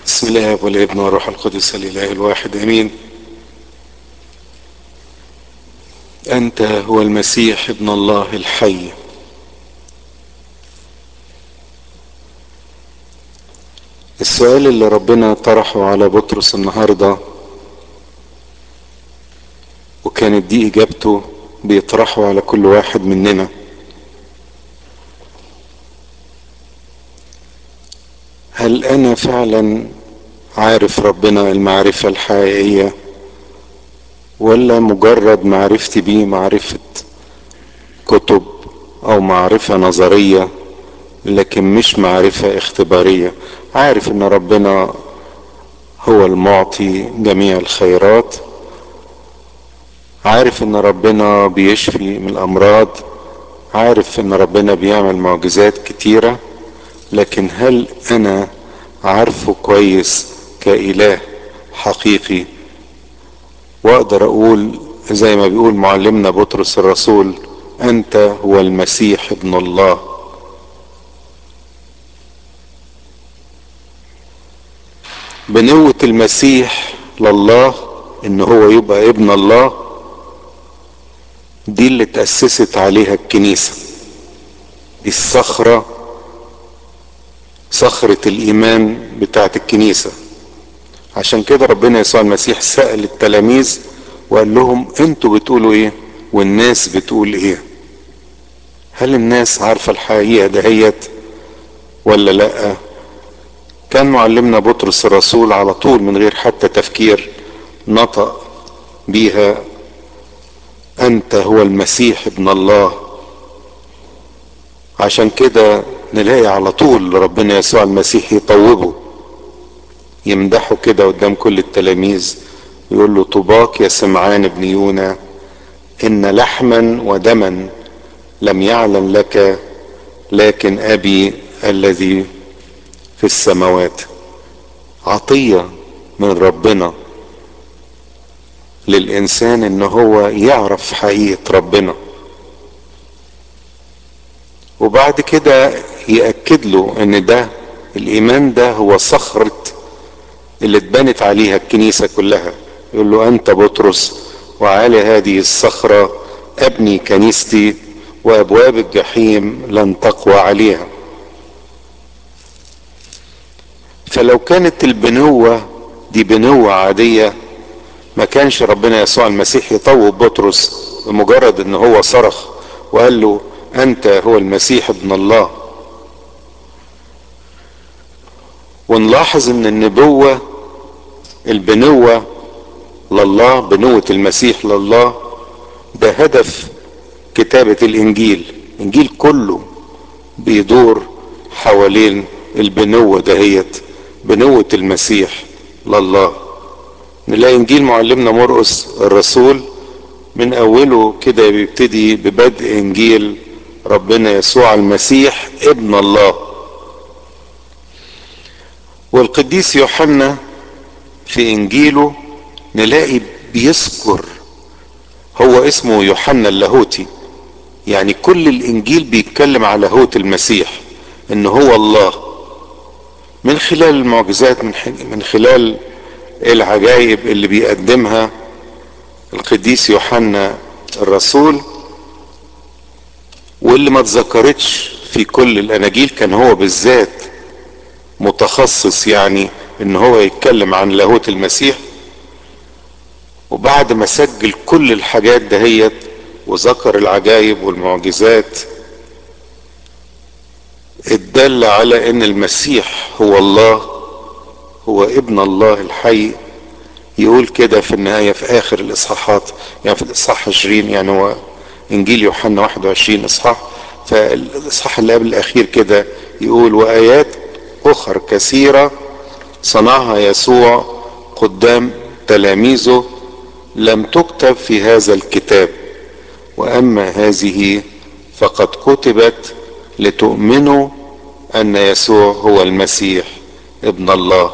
بسم الله والابن والروح القدس الاله الواحد امين انت هو المسيح ابن الله الحي السؤال اللي ربنا طرحه على بطرس النهارده وكانت دي اجابته بيطرحه على كل واحد مننا هل انا فعلا عارف ربنا المعرفة الحقيقية ولا مجرد معرفتي بيه معرفة كتب او معرفة نظرية لكن مش معرفة اختبارية عارف ان ربنا هو المعطي جميع الخيرات عارف ان ربنا بيشفي من الامراض عارف ان ربنا بيعمل معجزات كتيره لكن هل انا عارفه كويس كاله حقيقي واقدر اقول زي ما بيقول معلمنا بطرس الرسول انت هو المسيح ابن الله بنوة المسيح لله ان هو يبقى ابن الله دي اللي تأسست عليها الكنيسة دي الصخره صخرة الإيمان بتاعت الكنيسة عشان كده ربنا يسوع المسيح سأل التلاميذ وقال لهم انتوا بتقولوا ايه والناس بتقول ايه هل الناس عارفة الحقيقة دهيت ولا لا كان معلمنا بطرس الرسول على طول من غير حتى تفكير نطق بيها انت هو المسيح ابن الله عشان كده نلاقي على طول ربنا يسوع المسيح يطوبه يمدحه كده قدام كل التلاميذ يقول له طوباك يا سمعان ابن يونا ان لحما ودما لم يعلن لك لكن ابي الذي في السماوات عطيه من ربنا للانسان ان هو يعرف حقيقه ربنا وبعد كده يأكد له ان ده الايمان ده هو صخرة اللي اتبنت عليها الكنيسة كلها يقول له انت بطرس وعلى هذه الصخرة ابني كنيستي وابواب الجحيم لن تقوى عليها فلو كانت البنوة دي بنوة عادية ما كانش ربنا يسوع المسيح يطوب بطرس بمجرد ان هو صرخ وقال له انت هو المسيح ابن الله ونلاحظ ان النبوة البنوة لله بنوة المسيح لله ده هدف كتابة الانجيل الانجيل كله بيدور حوالين البنوة دهيت بنوة المسيح لله نلاقي انجيل معلمنا مرقس الرسول من اوله كده بيبتدي ببدء انجيل ربنا يسوع المسيح ابن الله والقديس يوحنا في انجيله نلاقي بيذكر هو اسمه يوحنا اللاهوتي يعني كل الانجيل بيتكلم على لاهوت المسيح ان هو الله من خلال المعجزات من, من خلال العجائب اللي بيقدمها القديس يوحنا الرسول واللي ما اتذكرتش في كل الاناجيل كان هو بالذات متخصص يعني ان هو يتكلم عن لاهوت المسيح وبعد ما سجل كل الحاجات دهيت وذكر العجائب والمعجزات اتدل على ان المسيح هو الله هو ابن الله الحي يقول كده في النهاية في اخر الاصحاحات يعني في الاصحاح 20 يعني هو انجيل يوحنا 21 اصحاح فالاصحاح اللي قبل الاخير كده يقول وايات اخر كثيره صنعها يسوع قدام تلاميذه لم تكتب في هذا الكتاب واما هذه فقد كتبت لتؤمنوا ان يسوع هو المسيح ابن الله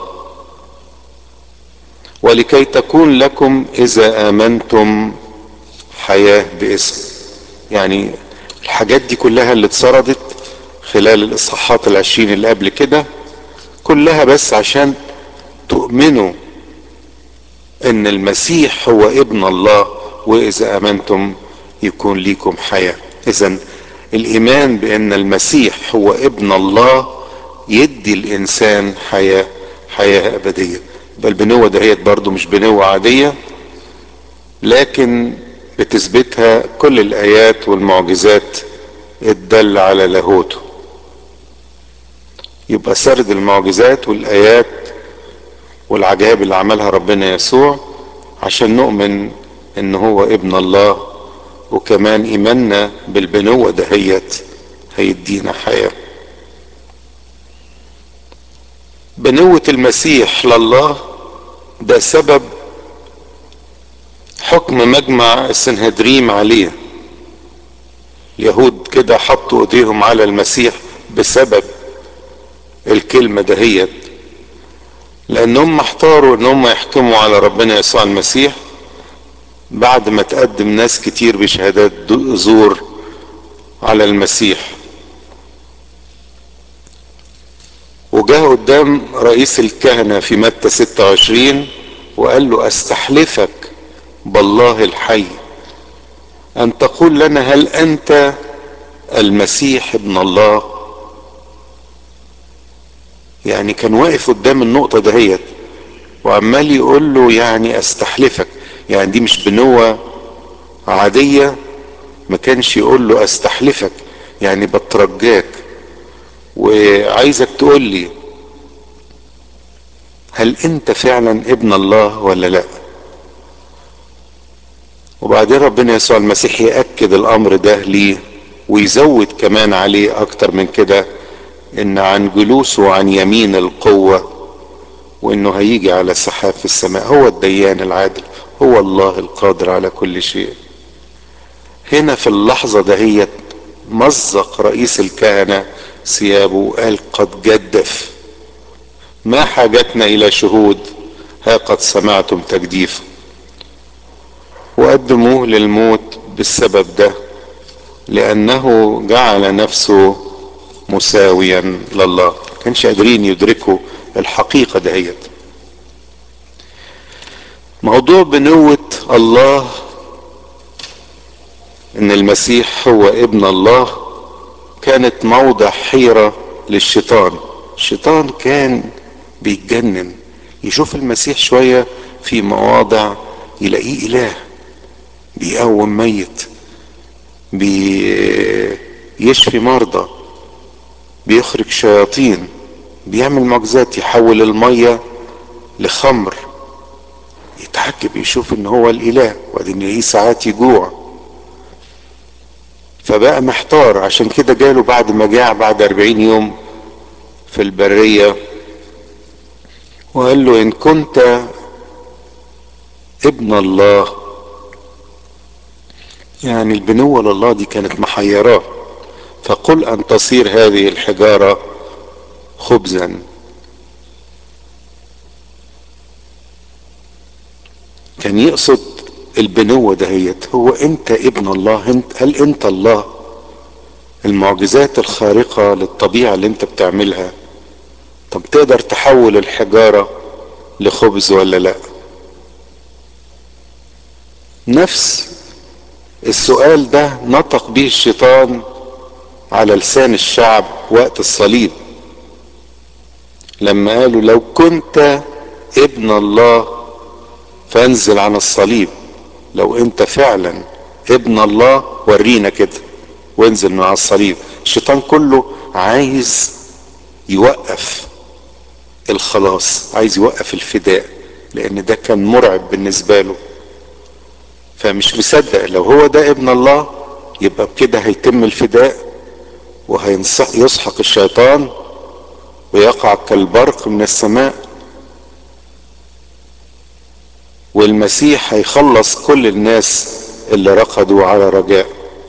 ولكي تكون لكم اذا امنتم حياه باسم يعني الحاجات دي كلها اللي اتسردت خلال الاصحاحات العشرين اللي قبل كده كلها بس عشان تؤمنوا ان المسيح هو ابن الله واذا امنتم يكون ليكم حياه اذا الايمان بان المسيح هو ابن الله يدي الانسان حياه حياه ابديه بل بنوه دهيت برضو مش بنوه عاديه لكن بتثبتها كل الايات والمعجزات الدل على لاهوته يبقى سرد المعجزات والايات والعجائب اللي عملها ربنا يسوع عشان نؤمن ان هو ابن الله وكمان ايماننا بالبنوة دهيت هيدينا حياة بنوة المسيح لله ده سبب حكم مجمع السنهدريم عليه اليهود كده حطوا ايديهم على المسيح بسبب الكلمة دهيت لانهم احتاروا ان هم يحكموا على ربنا يسوع المسيح بعد ما تقدم ناس كتير بشهادات زور على المسيح وجاء قدام رئيس الكهنة في متى 26 وقال له استحلفك بالله الحي ان تقول لنا هل انت المسيح ابن الله يعني كان واقف قدام النقطة دهيت وعمال يقول له يعني استحلفك يعني دي مش بنوة عادية ما كانش يقول له استحلفك يعني بترجاك وعايزك تقول لي هل انت فعلا ابن الله ولا لا وبعدين ربنا يسوع المسيح يأكد الامر ده ليه ويزود كمان عليه اكتر من كده ان عن جلوسه عن يمين القوة وانه هيجي على سحاب في السماء هو الديان العادل هو الله القادر على كل شيء هنا في اللحظة دهيت مزق رئيس الكهنة ثيابه وقال قد جدف ما حاجتنا الى شهود ها قد سمعتم تجديفه وقدموه للموت بالسبب ده لانه جعل نفسه مساويا لله كانش قادرين يدركوا الحقيقة دهيت موضوع بنوة الله ان المسيح هو ابن الله كانت موضع حيرة للشيطان الشيطان كان بيتجنن يشوف المسيح شوية في مواضع يلاقيه اله بيقوم ميت بيشفي مرضى بيخرج شياطين بيعمل معجزات يحول المية لخمر يتعجب يشوف ان هو الاله وبعدين يلاقيه ساعات يجوع فبقى محتار عشان كده جاله بعد ما جاع بعد أربعين يوم في البرية وقال له إن كنت ابن الله يعني البنوة لله دي كانت محيراه فقل أن تصير هذه الحجارة خبزا كان يقصد البنوة دهيت هو انت ابن الله انت هل انت الله المعجزات الخارقة للطبيعة اللي انت بتعملها طب تقدر تحول الحجارة لخبز ولا لا نفس السؤال ده نطق به الشيطان على لسان الشعب وقت الصليب لما قالوا لو كنت ابن الله فانزل عن الصليب لو انت فعلا ابن الله ورينا كده وانزل من على الصليب الشيطان كله عايز يوقف الخلاص عايز يوقف الفداء لان ده كان مرعب بالنسبة له فمش مصدق لو هو ده ابن الله يبقى بكده هيتم الفداء وهيسحق الشيطان ويقع كالبرق من السماء والمسيح هيخلص كل الناس اللي رقدوا على رجاء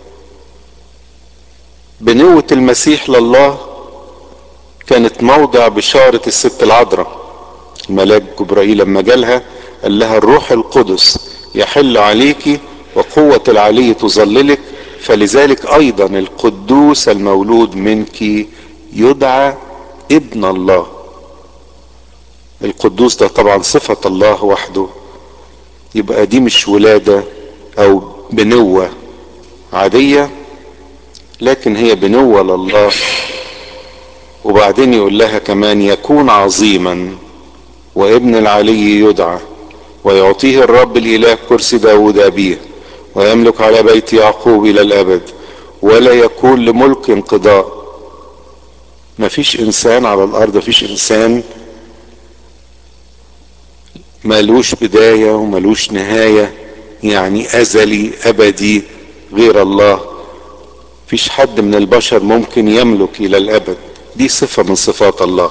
بنوة المسيح لله كانت موضع بشارة الست العذراء الملاك جبرائيل لما جالها قال لها الروح القدس يحل عليك وقوة العلي تظللك فلذلك ايضا القدوس المولود منك يدعى ابن الله القدوس ده طبعا صفة الله وحده يبقى دي مش ولادة او بنوة عادية لكن هي بنوة لله وبعدين يقول لها كمان يكون عظيما وابن العلي يدعى ويعطيه الرب الاله كرسي داود ابيه ويملك على بيت يعقوب الى الابد ولا يكون لملك انقضاء مفيش انسان على الارض مفيش انسان ملوش بداية وملوش نهاية يعني ازلي ابدي غير الله مفيش حد من البشر ممكن يملك الى الابد دي صفة من صفات الله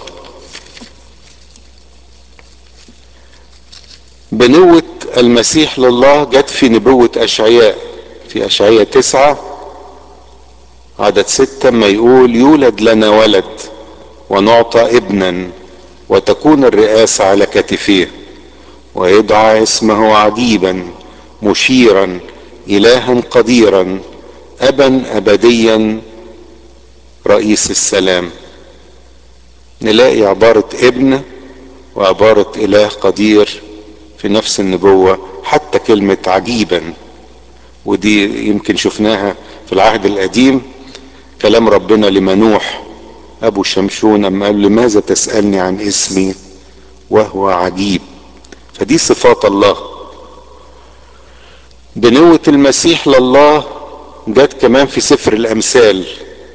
بنوة المسيح لله جت في نبوة أشعياء في أشعياء تسعة عدد ستة ما يقول يولد لنا ولد ونعطى ابنا وتكون الرئاسة على كتفيه ويدعى اسمه عجيبا مشيرا إلها قديرا أبا أبديا رئيس السلام نلاقي عبارة ابن وعبارة إله قدير في نفس النبوة حتى كلمة عجيبا ودي يمكن شفناها في العهد القديم كلام ربنا لمنوح أبو شمشون أما قال لماذا تسألني عن اسمي وهو عجيب فدي صفات الله بنوة المسيح لله جت كمان في سفر الأمثال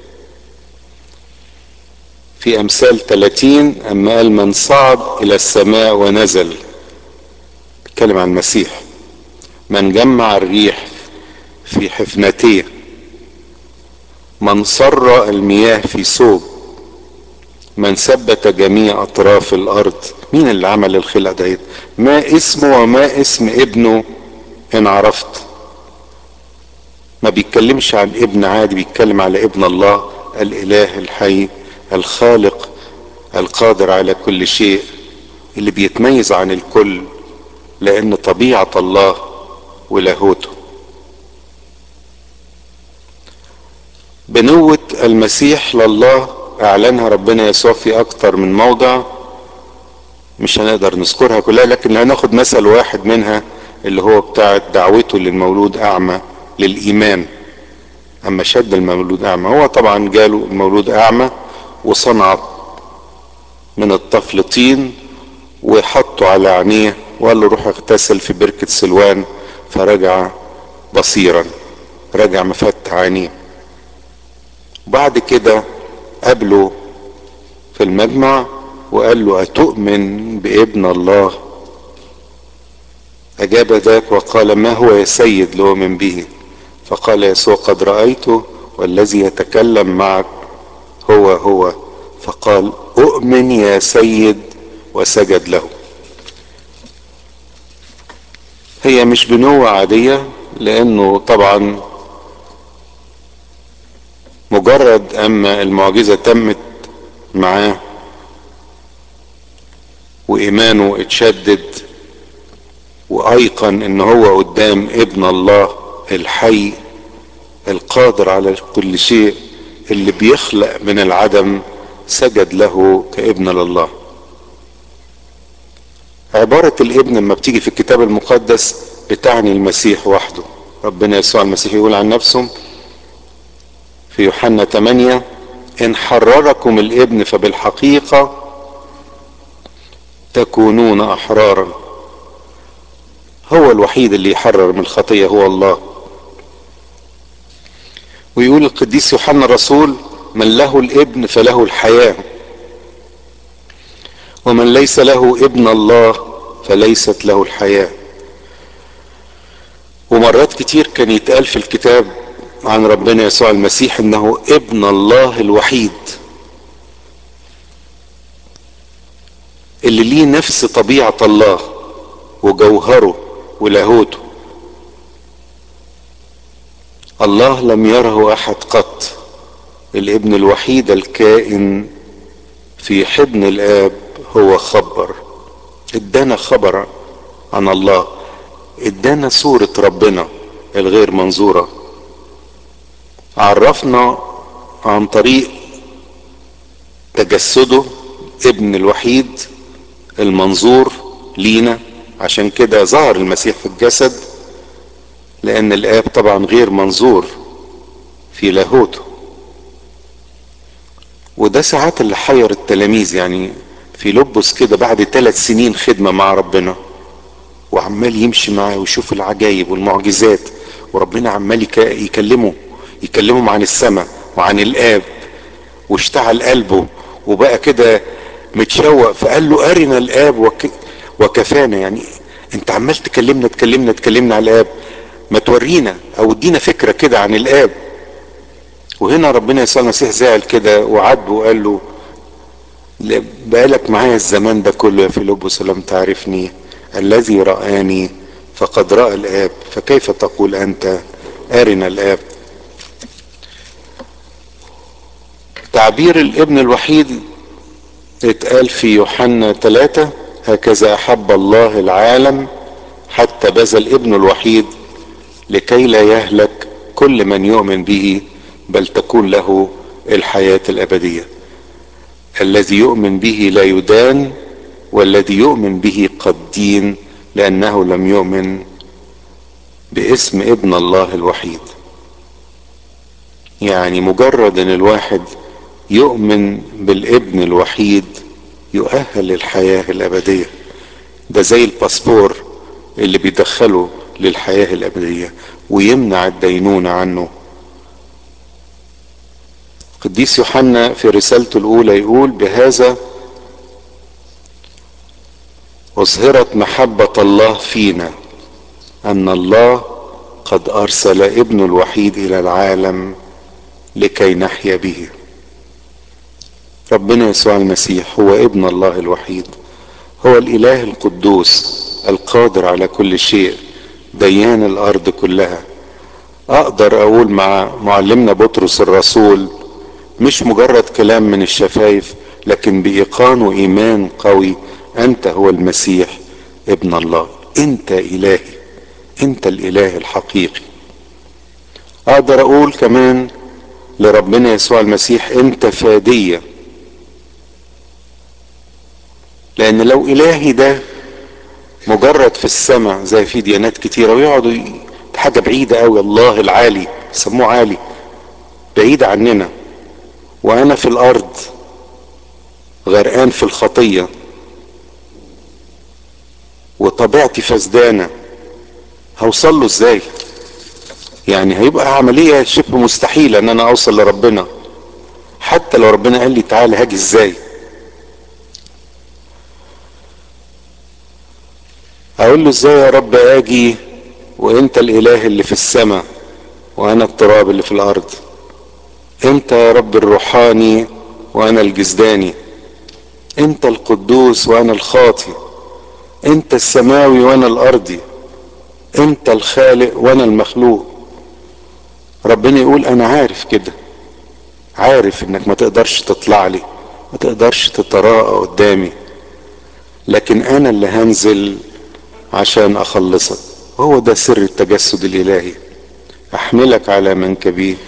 في أمثال 30 أما قال من صعد إلى السماء ونزل بيتكلم عن المسيح من جمع الريح في حفنتيه من صر المياه في ثوب من ثبت جميع اطراف الارض مين اللي عمل الخلق ديت ما اسمه وما اسم ابنه ان عرفت ما بيتكلمش عن ابن عادي بيتكلم على ابن الله الاله الحي الخالق القادر على كل شيء اللي بيتميز عن الكل لان طبيعه الله ولاهوته بنوة المسيح لله اعلنها ربنا يسوع في اكتر من موضع مش هنقدر نذكرها كلها لكن هناخد مثل واحد منها اللي هو بتاع دعوته للمولود اعمى للايمان اما شد المولود اعمى هو طبعا جاله المولود اعمى وصنع من الطفل طين وحطه على عينيه وقال له روح اغتسل في بركة سلوان فرجع بصيرا رجع مفتح عينيه بعد كده قابله في المجمع وقال له أتؤمن بابن الله أجاب ذاك وقال ما هو يا سيد لأؤمن به فقال يسوع قد رأيته والذي يتكلم معك هو هو فقال أؤمن يا سيد وسجد له هي مش بنوة عادية لأنه طبعا مجرد أما المعجزة تمت معاه وإيمانه اتشدد وأيقن إن هو قدام ابن الله الحي القادر على كل شيء اللي بيخلق من العدم سجد له كابن لله عبارة الابن لما بتيجي في الكتاب المقدس بتعني المسيح وحده ربنا يسوع المسيح يقول عن نفسه في يوحنا 8 إن حرركم الابن فبالحقيقة تكونون أحرارا هو الوحيد اللي يحرر من الخطية هو الله ويقول القديس يوحنا الرسول من له الابن فله الحياة ومن ليس له ابن الله فليست له الحياة ومرات كتير كان يتقال في الكتاب عن ربنا يسوع المسيح انه ابن الله الوحيد اللي ليه نفس طبيعة الله وجوهره ولاهوته الله لم يره احد قط الابن الوحيد الكائن في حضن الاب هو خبر ادانا خبر عن الله ادانا صورة ربنا الغير منظورة عرفنا عن طريق تجسده ابن الوحيد المنظور لينا عشان كده ظهر المسيح في الجسد لان الاب طبعا غير منظور في لاهوته وده ساعات اللي حير التلاميذ يعني في لبس كده بعد ثلاث سنين خدمة مع ربنا وعمال يمشي معاه ويشوف العجائب والمعجزات وربنا عمال يكلمه يكلمهم عن السماء وعن الاب واشتعل قلبه وبقى كده متشوق فقال له ارنا الاب وك وكفانا يعني انت عمال تكلمنا تكلمنا تكلمنا على الاب ما تورينا او ادينا فكره كده عن الاب وهنا ربنا يسوع المسيح زعل كده وعاتبه وقال له بقالك معايا الزمان ده كله يا فيلبس لم تعرفني الذي رآني فقد رأى الآب فكيف تقول أنت أرنا الآب تعبير الابن الوحيد اتقال في يوحنا ثلاثة هكذا أحب الله العالم حتى بذل ابنه الوحيد لكي لا يهلك كل من يؤمن به بل تكون له الحياة الأبدية الذي يؤمن به لا يدان والذي يؤمن به قد دين لأنه لم يؤمن باسم ابن الله الوحيد يعني مجرد ان الواحد يؤمن بالابن الوحيد يؤهل للحياة الأبدية ده زي الباسبور اللي بيدخله للحياة الأبدية ويمنع الدينونة عنه قديس يوحنا في رسالته الأولى يقول بهذا أظهرت محبة الله فينا أن الله قد أرسل ابنه الوحيد إلى العالم لكي نحيا به ربنا يسوع المسيح هو ابن الله الوحيد هو الإله القدوس القادر على كل شيء ديان الأرض كلها أقدر أقول مع معلمنا بطرس الرسول مش مجرد كلام من الشفايف لكن بإيقان وإيمان قوي أنت هو المسيح ابن الله أنت إلهي أنت الإله الحقيقي أقدر أقول كمان لربنا يسوع المسيح أنت فادية لأن لو إلهي ده مجرد في السماء زي في ديانات كتيرة ويقعدوا حاجة بعيدة قوي الله العالي سموه عالي بعيد عننا وأنا في الأرض غرقان في الخطية وطبيعتي فسدانة هوصل له ازاي يعني هيبقى عملية شبه مستحيلة ان انا اوصل لربنا حتى لو ربنا قال لي تعالى هاجي ازاي اقول له ازاي يا رب اجي وانت الاله اللي في السماء وانا التراب اللي في الارض انت يا رب الروحاني وانا الجسداني انت القدوس وانا الخاطي انت السماوي وانا الارضي انت الخالق وانا المخلوق ربنا يقول انا عارف كده عارف انك ما تقدرش تطلع لي ما تقدرش تتراءى قدامي لكن انا اللي هنزل عشان اخلصك هو ده سر التجسد الالهي احملك على منكبي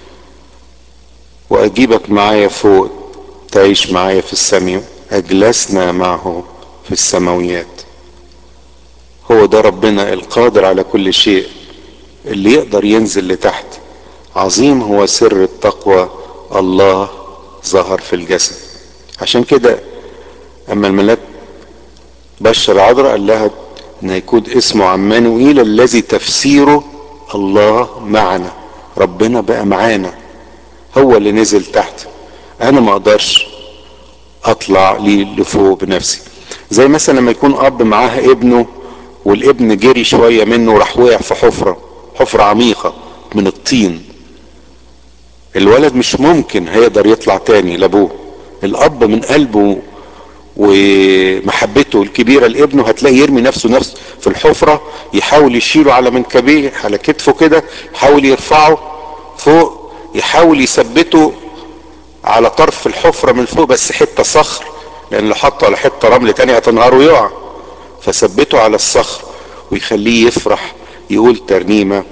واجيبك معايا فوق تعيش معايا في السماء اجلسنا معه في السماويات هو ده ربنا القادر على كل شيء اللي يقدر ينزل لتحت عظيم هو سر التقوى الله ظهر في الجسد عشان كده اما الملاك بشر عذراء قال لها ان هيكون اسمه عمانوئيل الذي تفسيره الله معنا ربنا بقى معانا هو اللي نزل تحت انا ما اقدرش اطلع لي لفوق بنفسي زي مثلا لما يكون اب معاه ابنه والابن جري شوية منه وراح وقع في حفرة حفرة عميقة من الطين الولد مش ممكن هيقدر يطلع تاني لابوه الاب من قلبه ومحبته الكبيرة لابنه هتلاقي يرمي نفسه نفسه في الحفرة يحاول يشيله على منكبيه على كتفه كده يحاول يرفعه فوق يحاول يثبته على طرف الحفرة من فوق بس حتة صخر لان لو حطه على حتة رمل تاني هتنهار ويقع فثبته على الصخر ويخليه يفرح يقول ترنيمة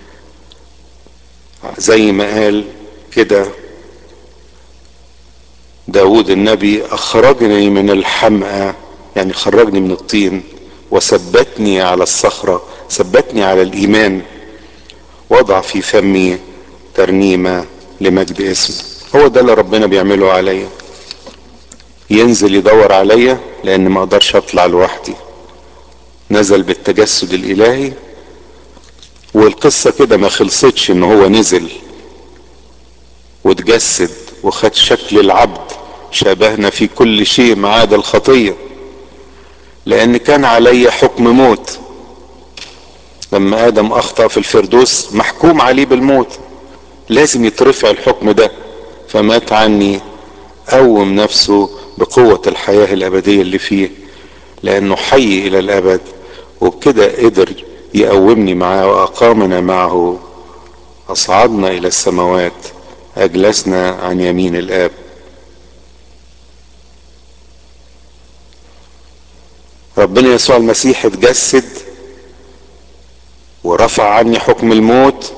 زي ما قال كده داود النبي اخرجني من الحمأة يعني خرجني من الطين وثبتني على الصخرة ثبتني على الإيمان وضع في فمي ترنيمة لمجد اسمه هو ده اللي ربنا بيعمله عليا ينزل يدور عليا لأن ما أقدرش أطلع لوحدي نزل بالتجسد الإلهي والقصة كده ما خلصتش إن هو نزل وتجسد وخد شكل العبد شبهنا في كل شيء ما عدا الخطيه لان كان علي حكم موت لما ادم اخطا في الفردوس محكوم عليه بالموت لازم يترفع الحكم ده فمات عني قوم نفسه بقوة الحياة الأبدية اللي فيه لأنه حي إلى الأبد وبكده قدر يقومني معاه وأقامنا معه أصعدنا إلى السماوات أجلسنا عن يمين الآب ربنا يسوع المسيح اتجسد ورفع عني حكم الموت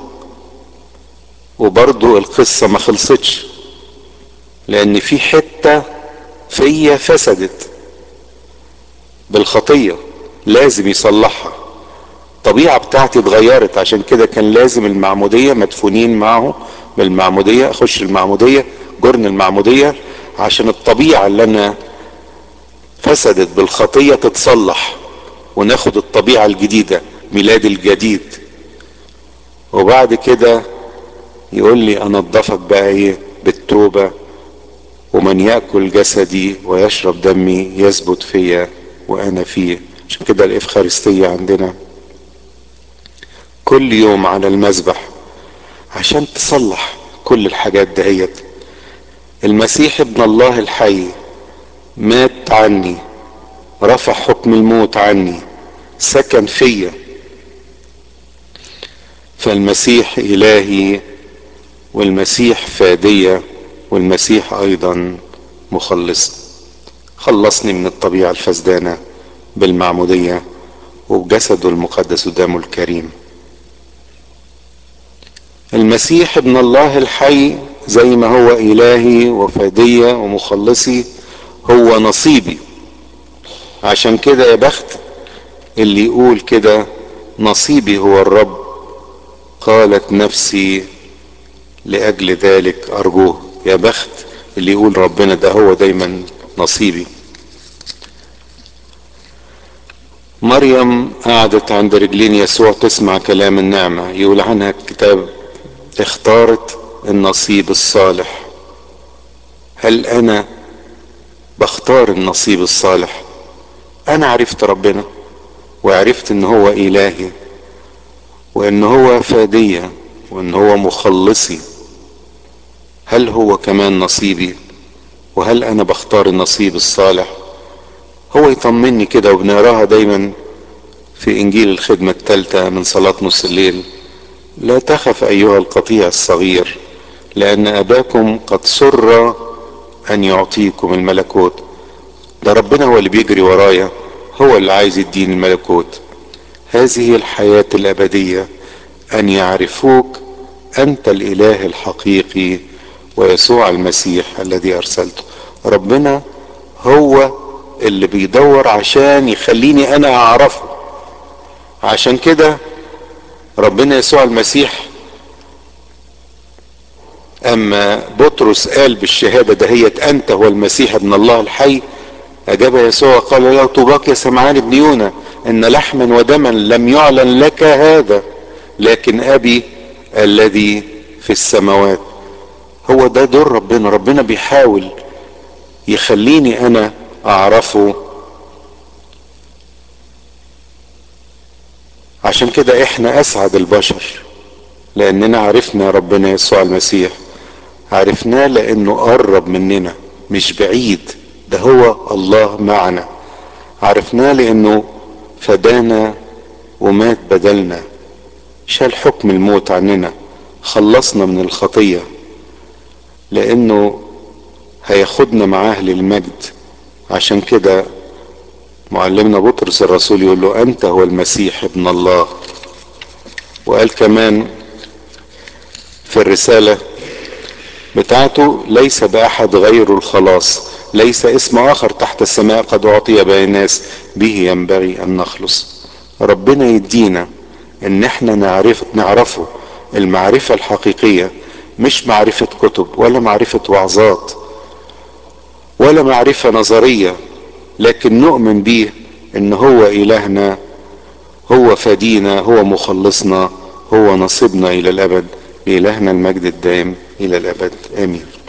وبرضو القصة ما خلصتش لان في حتة فيا فسدت بالخطية لازم يصلحها الطبيعة بتاعتي اتغيرت عشان كده كان لازم المعمودية مدفونين معه بالمعمودية اخش المعمودية جرن المعمودية عشان الطبيعة اللي انا فسدت بالخطية تتصلح وناخد الطبيعة الجديدة ميلاد الجديد وبعد كده يقول لي انضفك بقى ايه بالتوبة ومن يأكل جسدي ويشرب دمي يثبت فيا وانا فيه عشان كده الافخارستية عندنا كل يوم على المذبح عشان تصلح كل الحاجات دهيت المسيح ابن الله الحي مات عني رفع حكم الموت عني سكن فيا فالمسيح الهي والمسيح فادية والمسيح ايضا مخلص خلصني من الطبيعة الفسدانة بالمعمودية وبجسده المقدس ودمه الكريم المسيح ابن الله الحي زي ما هو الهي وفادية ومخلصي هو نصيبي عشان كده يا بخت اللي يقول كده نصيبي هو الرب قالت نفسي لاجل ذلك ارجوه يا بخت اللي يقول ربنا ده هو دايما نصيبي مريم قعدت عند رجلين يسوع تسمع كلام النعمة يقول عنها الكتاب اختارت النصيب الصالح هل انا بختار النصيب الصالح انا عرفت ربنا وعرفت ان هو الهي وان هو فادية وان هو مخلصي هل هو كمان نصيبي وهل انا بختار النصيب الصالح هو يطمني كده وبنقراها دايما في انجيل الخدمة الثالثة من صلاة نص الليل لا تخف ايها القطيع الصغير لان اباكم قد سر ان يعطيكم الملكوت ده ربنا هو اللي بيجري ورايا هو اللي عايز يديني الملكوت هذه الحياة الابدية ان يعرفوك انت الاله الحقيقي ويسوع المسيح الذي ارسلته ربنا هو اللي بيدور عشان يخليني انا اعرفه عشان كده ربنا يسوع المسيح اما بطرس قال بالشهادة دهيت انت هو المسيح ابن الله الحي اجاب يسوع قال له طوباك يا سمعان ابن يونا ان لحما ودما لم يعلن لك هذا لكن ابي الذي في السماوات هو ده دور ربنا ربنا بيحاول يخليني انا اعرفه عشان كده احنا اسعد البشر لاننا عرفنا ربنا يسوع المسيح عرفناه لانه قرب مننا مش بعيد ده هو الله معنا عرفناه لانه فدانا ومات بدلنا شال حكم الموت عننا خلصنا من الخطيه لانه هياخدنا معاه للمجد عشان كده معلمنا بطرس الرسول يقول له انت هو المسيح ابن الله وقال كمان في الرسالة بتاعته ليس بأحد غير الخلاص ليس اسم اخر تحت السماء قد اعطي بين الناس به ينبغي ان نخلص ربنا يدينا ان احنا نعرف نعرفه المعرفة الحقيقية مش معرفة كتب ولا معرفة وعظات ولا معرفة نظرية لكن نؤمن بيه ان هو الهنا هو فدينا هو مخلصنا هو نصيبنا الى الابد لالهنا المجد الدائم الى الابد امين